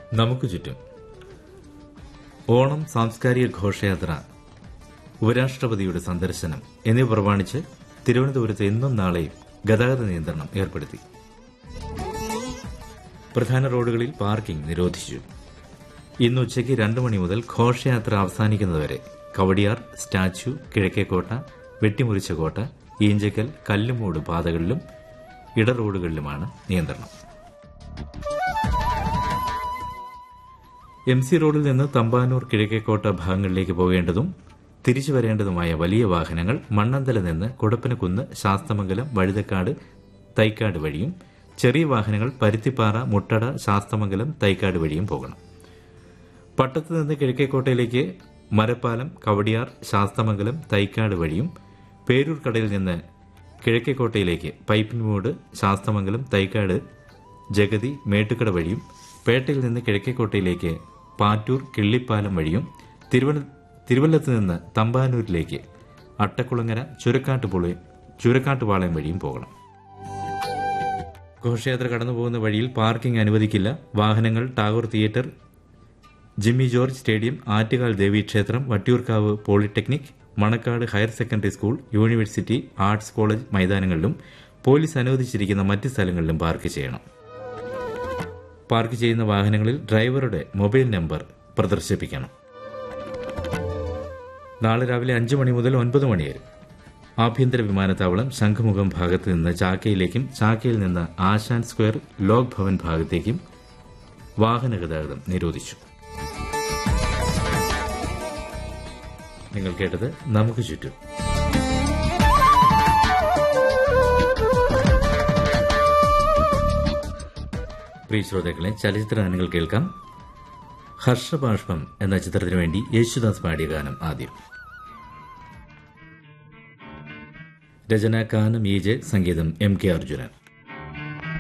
നമുക്ക് ചുറ്റും ഓണം സാംസ്കാരിക ഘോഷയാത്ര ഉപരാഷ്ട്രപതിയുടെ സന്ദർശനം എന്നിവ പ്രമാണിച്ച് തിരുവനന്തപുരത്ത് ഇന്നും നാളെയും ഗതാഗത നിയന്ത്രണം ഏർപ്പെടുത്തി പ്രധാന റോഡുകളിൽ പാർക്കിംഗ് നിരോധിച്ചു ഇന്ന് ഉച്ചയ്ക്ക് രണ്ട് മണി മുതൽ ഘോഷയാത്ര അവസാനിക്കുന്നതുവരെ കവടിയാർ സ്റ്റാച്യു കിഴക്കേക്കോട്ട വെട്ടിമുറിച്ച കോട്ട ഈഞ്ചക്കൽ കല്ലുമൂട് പാതകളിലും ഇട റോഡുകളിലുമാണ് നിയന്ത്രണം എം സി റോഡിൽ നിന്ന് തമ്പാനൂർ കിഴക്കേക്കോട്ട ഭാഗങ്ങളിലേക്ക് പോകേണ്ടതും തിരിച്ചു വരേണ്ടതുമായ വലിയ വാഹനങ്ങൾ മണ്ണന്തല നിന്ന് കുടപ്പനക്കുന്ന് ശാസ്തമംഗലം വഴുതക്കാട് തൈക്കാട് വഴിയും ചെറിയ വാഹനങ്ങൾ പരുത്തിപ്പാറ മുട്ടട ശാസ്തമംഗലം തൈക്കാട് വഴിയും പോകണം പട്ടത്ത് നിന്ന് കിഴക്കേക്കോട്ടയിലേക്ക് മരപ്പാലം കവടിയാർ ശാസ്തമംഗലം തൈക്കാട് വഴിയും പേരൂർ കടയിൽ നിന്ന് കിഴക്കേക്കോട്ടയിലേക്ക് പൈപ്പിൻമൂട് ശാസ്തമംഗലം തൈക്കാട് ജഗതി മേട്ടുക്കട വഴിയും പേട്ടയിൽ നിന്ന് കിഴക്കേക്കോട്ടയിലേക്ക് പാറ്റൂർ കിള്ളിപ്പാലം വഴിയും തിരുവന തിരുവല്ലത്ത് നിന്ന് തമ്പാനൂരിലേക്ക് അട്ടക്കുളങ്ങര ചുരക്കാട്ടുപുളി ചുരക്കാട്ടുപാളയം വഴിയും പോകണം ഘോഷയാത്ര കടന്നുപോകുന്ന വഴിയിൽ പാർക്കിംഗ് അനുവദിക്കില്ല വാഹനങ്ങൾ ടാഗോർ തിയേറ്റർ ജിമ്മി ജോർജ് സ്റ്റേഡിയം ആറ്റുകാൽ ദേവീക്ഷേത്രം Vattiyoorkavu polytechnic Manacaud higher secondary school university arts college മൈതാനങ്ങളിലും പോലീസ് അനുവദിച്ചിരിക്കുന്ന മറ്റ് സ്ഥലങ്ങളിലും പാർക്ക് ചെയ്യണം പാർക്ക് ചെയ്യുന്ന വാഹനങ്ങളിൽ ഡ്രൈവറുടെ മൊബൈൽ നമ്പർ പ്രദർശിപ്പിക്കണം നാളെ രാവിലെ അഞ്ച് മണി മുതൽ ഒൻപത് മണി വരെ ആഭ്യന്തര വിമാനത്താവളം ശംഖുമുഖം ഭാഗത്ത് നിന്ന് ചാക്കയിലേക്കും ചാക്കയിൽ നിന്ന് ആശാൻ സ്ക്വയർ ലോക് ഭവൻ ഭാഗത്തേക്കും വാഹന ഗതാഗതം നിരോധിച്ചു നിങ്ങൾ കേട്ടത് നമുക്ക് ചുറ്റും പ്രിയ ശ്രോതാക്കളെ ചലച്ചിത്ര ഗാനങ്ങൾ കേൾക്കാം ഹർഷബാഷ്പം എന്ന ചിത്രത്തിനു വേണ്ടി യേശുദാസ് പാടിയ ഗാനം ആദ്യം രചന കാനം ഈജെ സംഗീതം എം കെ അർജുനൻ